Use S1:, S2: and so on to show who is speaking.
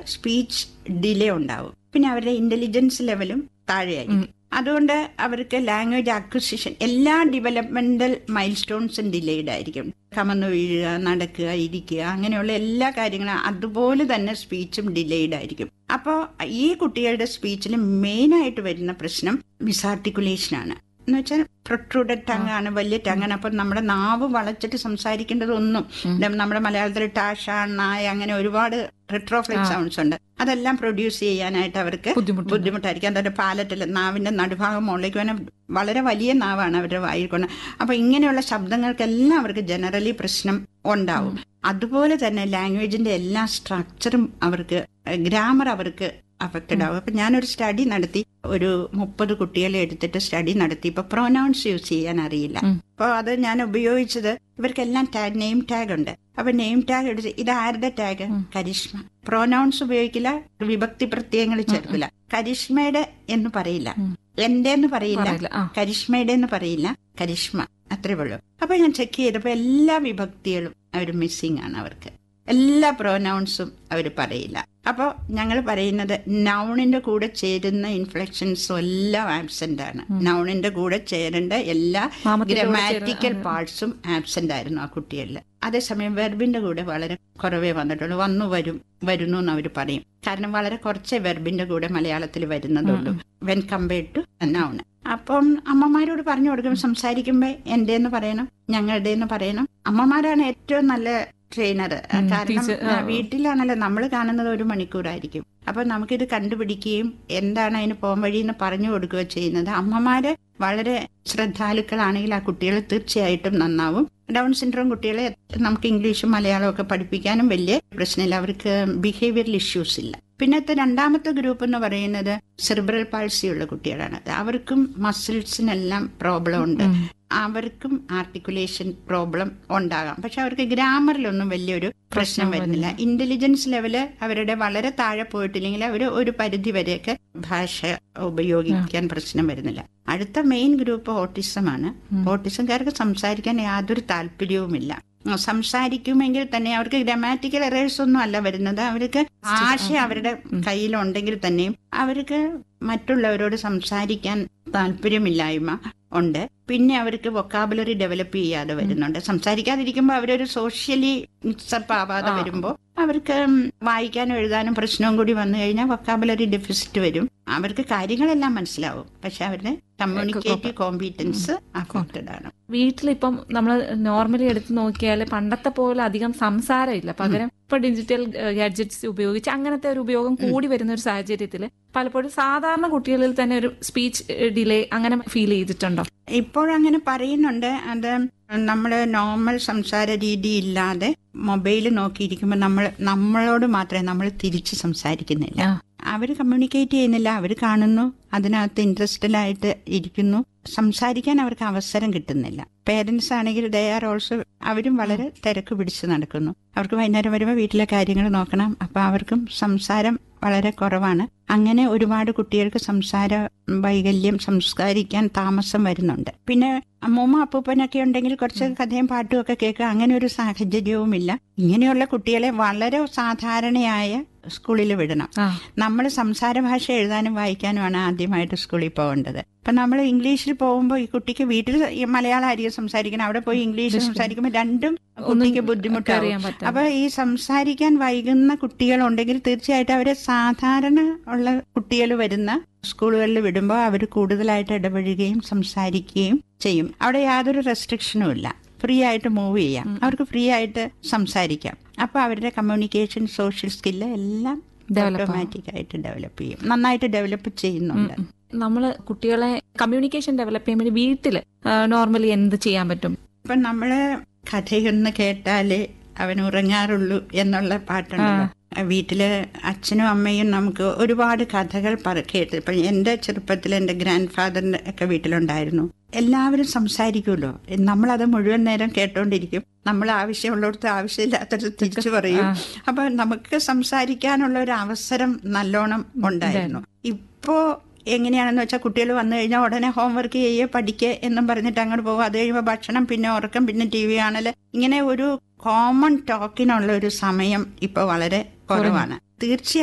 S1: Speech delay ഉണ്ടാവും പിന്നെ അവരുടെ ഇന്റലിജൻസ് ലെവലും താഴെയായിരിക്കും അതുകൊണ്ട് അവർക്ക് ലാംഗ്വേജ് അക്വിസിഷൻ എല്ലാ ഡെവലപ്മെന്റൽ മൈൽ സ്റ്റോൺസും ഡിലേഡ് ആയിരിക്കും കമന്നു വീഴുക നടക്കുക ഇരിക്കുക അങ്ങനെയുള്ള എല്ലാ കാര്യങ്ങളും അതുപോലെ തന്നെ സ്പീച്ചും ഡിലേഡ് ആയിരിക്കും അപ്പോൾ ഈ കുട്ടികളുടെ സ്പീച്ചിൽ മെയിൻ ആയിട്ട് വരുന്ന പ്രശ്നം മിസാർട്ടിക്കുലേഷൻ ആണ് എന്ന് വെച്ചാൽ പ്രൊട്രൂഡഡ് ടങ് ആണ് വലിയ ടങ്ങാണ് അപ്പൊ നമ്മുടെ നാവ് വളച്ചിട്ട് സംസാരിക്കേണ്ടതൊന്നും നമ്മുടെ മലയാളത്തിൽ ടാഷ നായ അങ്ങനെ ഒരുപാട് റിട്രോഫ്ലെക്സ് സൗണ്ട്സ് ഉണ്ട് അതെല്ലാം പ്രൊഡ്യൂസ് ചെയ്യാനായിട്ട് അവർക്ക്
S2: ബുദ്ധിമുട്ടുണ്ട്.
S1: ബുദ്ധിമുട്ടായിരിക്കും അതിന്റെ പാലറ്റിൽ നാവിന്റെ നടുഭാഗം മുകളിലേക്ക് വന്ന വളരെ വലിയ നാവാണ് അവരുടെ വായിൽ കൊണ്ട് അപ്പൊ ഇങ്ങനെയുള്ള ശബ്ദങ്ങൾക്കെല്ലാം അവർക്ക് ജനറലി പ്രശ്നം ഉണ്ടാവും അതുപോലെ തന്നെ ലാംഗ്വേജിന്റെ എല്ലാ സ്ട്രക്ചറും അവർക്ക് ഗ്രാമർ അവർക്ക് അഫക്റ്റഡ് ആവും അപ്പൊ ഞാനൊരു സ്റ്റഡി നടത്തി ഒരു മുപ്പത് കുട്ടികളെ എടുത്തിട്ട് സ്റ്റഡി നടത്തി ഇപ്പൊ പ്രൊനൗൺസ് യൂസ് ചെയ്യാൻ അറിയില്ല
S2: ഉം.
S1: അപ്പൊ അത് ഞാൻ ഉപയോഗിച്ചത് ഇവർക്കെല്ലാം ടാഗ് നെയിം ടാഗ് ഉണ്ട് അപ്പൊ നെയിം ടാഗ് എടുത്ത് ഇത് ആരുടെ ടാഗ് കരിഷ്മ പ്രൊനൗൺസ് ഉപയോഗിക്കില്ല വിഭക്തി പ്രത്യയങ്ങൾ ചേർക്കില്ല കരിഷ്മയുടെ എന്ന് പറയില്ല
S2: ഉം.
S1: എന്റെ എന്ന് പറയില്ല
S2: പറയില്ല. ആ.
S1: കരിഷ്മയുടെ എന്ന് പറയില്ല കരിഷ്മ അത്രേ ഉള്ളൂ അപ്പൊ ഞാൻ ചെക്ക് ചെയ്തപ്പോ എല്ലാ വിഭക്തികളും അവർ മിസ്സിംഗ് ആണ് അവർക്ക് എല്ലാ പ്രൊനൗൺസും അവർ പറയില്ല അപ്പോൾ ഞങ്ങൾ പറയുന്നത് നൗണിന്റെ കൂടെ ചേരുന്ന ഇൻഫ്ലക്ഷൻസും എല്ലാം ആബ്സെന്റ് ആണ് നൗണിന്റെ കൂടെ ചേരേണ്ട എല്ലാ
S2: നാമത്തിന്റെ കൂടെ
S1: ഗ്രമാറ്റിക്കൽ
S2: ചേരുന്ന-
S1: പാർട്സും ആബ്സെന്റ് ആയിരുന്നു ആ കുട്ടികളിൽ അതേസമയം വെർബിന്റെ കൂടെ വളരെ കുറവേ വന്നിട്ടുള്ളൂ വന്നു വരും വരുന്നു എന്ന് അവർ പറയും കാരണം വളരെ കുറച്ചേ വെർബിന്റെ കൂടെ മലയാളത്തിൽ വരുന്നതുള്ളൂ വെൻ കമ്പയർഡ് ടു നൗൺ അപ്പം അമ്മമാരോട് പറഞ്ഞു കൊടുക്കും സംസാരിക്കുമ്പോ എന്റെ എന്ന് പറയണം ഞങ്ങളുടെ എന്ന് പറയണം അമ്മമാരാണ് ഏറ്റവും നല്ല ട്രെയിനർ കാരണം
S2: teacher,
S1: ആ,
S2: ആ.
S1: വീട്ടിലാണല്ലോ നമ്മൾ കാണുന്നത് ഒരു മണിക്കൂറായിരിക്കും അപ്പൊ നമുക്കിത് കണ്ടുപിടിക്കുകയും എന്താണ് അതിന് പോകാൻ വഴി എന്ന് പറഞ്ഞു കൊടുക്കുകയോ ചെയ്യുന്നത് അമ്മമാര് വളരെ ശ്രദ്ധാലുക്കളാണെങ്കിൽ ആ കുട്ടികൾ തീർച്ചയായിട്ടും നന്നാവും ഡൗൺ സിൻഡ്രോം കുട്ടികളെ നമുക്ക് ഇംഗ്ലീഷും മലയാളവും ഒക്കെ പഠിപ്പിക്കാനും വലിയ പ്രശ്നമില്ല അവർക്ക് ബിഹേവിയറൽ ഇഷ്യൂസ് ഇല്ല പിന്നത്തെ രണ്ടാമത്തെ ഗ്രൂപ്പ് എന്ന് പറയുന്നത് സെറിബ്രൽ പാൾസി ഉള്ള കുട്ടികളാണ് അവർക്കും മസിൽസിനെല്ലാം പ്രോബ്ലം ഉണ്ട്
S2: ഉം.
S1: അവർക്കും ആർട്ടിക്കുലേഷൻ പ്രോബ്ലം ഉണ്ടാകാം പക്ഷെ അവർക്ക് ഗ്രാമറിലൊന്നും വലിയൊരു പ്രശ്നം വരുന്നില്ല ഇന്റലിജൻസ് ലെവല് അവരുടെ വളരെ താഴെ പോയിട്ടില്ലെങ്കിൽ അവർ ഒരു പരിധി വരെയൊക്കെ ഭാഷ ഉപയോഗിക്കാൻ പ്രശ്നം വരുന്നില്ല അടുത്ത മെയിൻ ഗ്രൂപ്പ് ഓട്ടിസം ആണ് ഓട്ടിസംകാർക്ക് സംസാരിക്കാൻ യാതൊരു താല്പര്യവുമില്ല ഉം, സംസാരിക്കുമെങ്കിൽ തന്നെ അവർക്ക് ഗ്രാമാറ്റിക്കൽ എറേഴ്സ് ഒന്നും അല്ല വരുന്നത് അവർക്ക് ഭാഷ അവരുടെ കയ്യിലുണ്ടെങ്കിൽ തന്നെയും അവർക്ക് മറ്റുള്ളവരോട് സംസാരിക്കാൻ താല്പര്യമില്ലായ്മ ഉണ്ട് പിന്നെ അവർക്ക് വൊക്കാബുലറി ഡെവലപ്പ് ചെയ്യാതെ വരുന്നുണ്ട് സംസാരിക്കാതിരിക്കുമ്പോൾ അവരൊരു സോഷ്യലി മിക്സപ്പ് ആവാതെ
S2: ആ.
S1: വരുമ്പോൾ അവർക്ക് ഉം, വായിക്കാനും എഴുതാനും പ്രശ്നവും കൂടി വന്നു കഴിഞ്ഞാൽ വൊക്കാബുലറി ഡെഫിസിറ്റ് വരും അവർക്ക് കാര്യങ്ങളെല്ലാം മനസ്സിലാവും പക്ഷെ അവരുടെ കമ്മ്യൂണിക്കേറ്റീവ് കോമ്പീറ്റൻസ് അഫക്റ്റഡ് ആണ്
S2: വീട്ടിലിപ്പം നമ്മൾ നോർമലി എടുത്ത് നോക്കിയാൽ പണ്ടത്തെ പോലെ അധികം സംസാരമില്ല പകരം ഇപ്പൊ ഡിജിറ്റൽ ഗാഡ്ജറ്റ്സ് ഉപയോഗിച്ച് അങ്ങനത്തെ ഒരു ഉപയോഗം കൂടി വരുന്ന ഒരു സാഹചര്യത്തിൽ പലപ്പോഴും സാധാരണ കുട്ടികളിൽ തന്നെ ഒരു സ്പീച്ച് ഡിലേ അങ്ങനെ ഫീൽ ചെയ്തിട്ടുണ്ടോ
S1: ഇപ്പോഴങ്ങനെ പറയുന്നുണ്ട് അത് നമ്മൾ നോർമൽ സംസാര രീതി ഇല്ലാതെ മൊബൈൽ നോക്കിയിരിക്കുമ്പോൾ നമ്മൾ നമ്മളോട് മാത്രമേ നമ്മൾ തിരിച്ച് സംസാരിക്കുന്നില്ല
S2: ആ.
S1: അവർ കമ്മ്യൂണിക്കേറ്റ് ചെയ്യുന്നില്ല അവർ കാണുന്നു അതിനകത്ത് ഇൻട്രസ്റ്റഡ് ഇരിക്കുന്നു സംസാരിക്കാൻ അവർക്ക് അവസരം കിട്ടുന്നില്ല പേരൻസ് ആണെങ്കിൽ ദേ ആർ ഓൾസോ അവരും വളരെ തിരക്ക് പിടിച്ച് നടക്കുന്നു അവർക്ക് വൈകുന്നേരം വരുമ്പോൾ വീട്ടിലെ കാര്യങ്ങൾ നോക്കണം അപ്പൊ അവർക്കും സംസാരം വളരെ കുറവാണ് അങ്ങനെ ഒരുപാട് കുട്ടികൾക്ക് സംസാര വൈകല്യം സംസ്കാരിക്കാൻ താമസം വരുന്നുണ്ട് പിന്നെ അമ്മൂമ്മ അപ്പൂപ്പനൊക്കെ ഉണ്ടെങ്കിൽ കുറച്ച് കഥയും പാട്ടും ഒക്കെ കേൾക്കുക അങ്ങനെ ഒരു സാഹചര്യവുമില്ല ഇങ്ങനെയുള്ള കുട്ടികളെ വളരെ സാധാരണയായ സ്കൂളിൽ വിടണം
S2: ആ
S1: നമ്മൾ സംസാര ഭാഷ എഴുതാനും വായിക്കാനുമാണ് ആദ്യമായിട്ട് സ്കൂളിൽ പോകേണ്ടത് അപ്പൊ നമ്മൾ ഇംഗ്ലീഷിൽ പോകുമ്പോൾ ഈ കുട്ടിക്ക് വീട്ടിൽ ഈ മലയാളം ആയിരിക്കും സംസാരിക്കണം അവിടെ പോയി ഇംഗ്ലീഷ് സംസാരിക്കുമ്പോൾ രണ്ടും കുട്ടിക്ക് ബുദ്ധിമുട്ടാവും
S2: അറിയാൻ പറ്റും
S1: അപ്പൊ ഈ സംസാരിക്കാൻ വൈകുന്ന കുട്ടികളുണ്ടെങ്കിൽ തീർച്ചയായിട്ടും അവരെ സാധാരണ ഉള്ള കുട്ടികൾ വരുന്ന സ്കൂളുകളിൽ വിടുമ്പോൾ അവർ കൂടുതലായിട്ട് ഇടപഴകുകയും സംസാരിക്കുകയും ചെയ്യും അവിടെ യാതൊരു റെസ്ട്രിക്ഷനും ഇല്ല ഫ്രീ ആയിട്ട് മൂവ് ചെയ്യാം അവർക്ക് ഫ്രീ ആയിട്ട് സംസാരിക്കാം അപ്പൊ അവരുടെ കമ്മ്യൂണിക്കേഷൻ സോഷ്യൽ സ്കില്ല് എല്ലാം
S2: Develop ആവും.
S1: ഓട്ടോമാറ്റിക് ആയിട്ട് ഡെവലപ്പ് ചെയ്യും നന്നായിട്ട് ഡെവലപ്പ് ചെയ്യുന്നുണ്ട്
S2: നമ്മൾ കുട്ടികളെ കമ്മ്യൂണിക്കേഷൻ ഡെവലപ്പ് ചെയ്യാൻ വേണ്ടി വീട്ടിൽ നോർമലി എന്ത് ചെയ്യാൻ പറ്റും
S1: ഇപ്പൊ നമ്മള് കഥയൊന്ന് കേട്ടാലേ അവൻ ഉറങ്ങാറുള്ളൂ എന്നുള്ള പാട്ടുണ്ടല്ലോ വീട്ടില് അച്ഛനും അമ്മയും നമുക്ക് ഒരുപാട് കഥകൾ പറ കേട്ട് ഇപ്പൊ എന്റെ ചെറുപ്പത്തിൽ എന്റെ ഗ്രാൻഡ് ഫാദറിന്റെ ഒക്കെ വീട്ടിലുണ്ടായിരുന്നു എല്ലാവരും സംസാരിക്കുമല്ലോ നമ്മളത് മുഴുവൻ നേരം കേട്ടോണ്ടിരിക്കും നമ്മൾ ആവശ്യമുള്ളിടത്ത് ആവശ്യമില്ലാത്തത് തിരിച്ചു പറയും അപ്പൊ നമുക്ക് സംസാരിക്കാനുള്ള ഒരു അവസരം നല്ലോണം ഉണ്ടായിരുന്നു ഇപ്പോ എങ്ങനെയാണെന്ന് വെച്ചാൽ കുട്ടികൾ വന്നു കഴിഞ്ഞാൽ ഉടനെ ഹോംവർക്ക് ചെയ്യുക പഠിക്കുക എന്നും പറഞ്ഞിട്ട് അങ്ങോട്ട് പോകും അത് കഴിയുമ്പോൾ ഭക്ഷണം പിന്നെ ഉറക്കം പിന്നെ ടി വി കാണല് ഇങ്ങനെ ഒരു കോമൺ ടോക്കിനുള്ള ഒരു സമയം ഇപ്പൊ വളരെ കുറവാണ് തീർച്ചയായും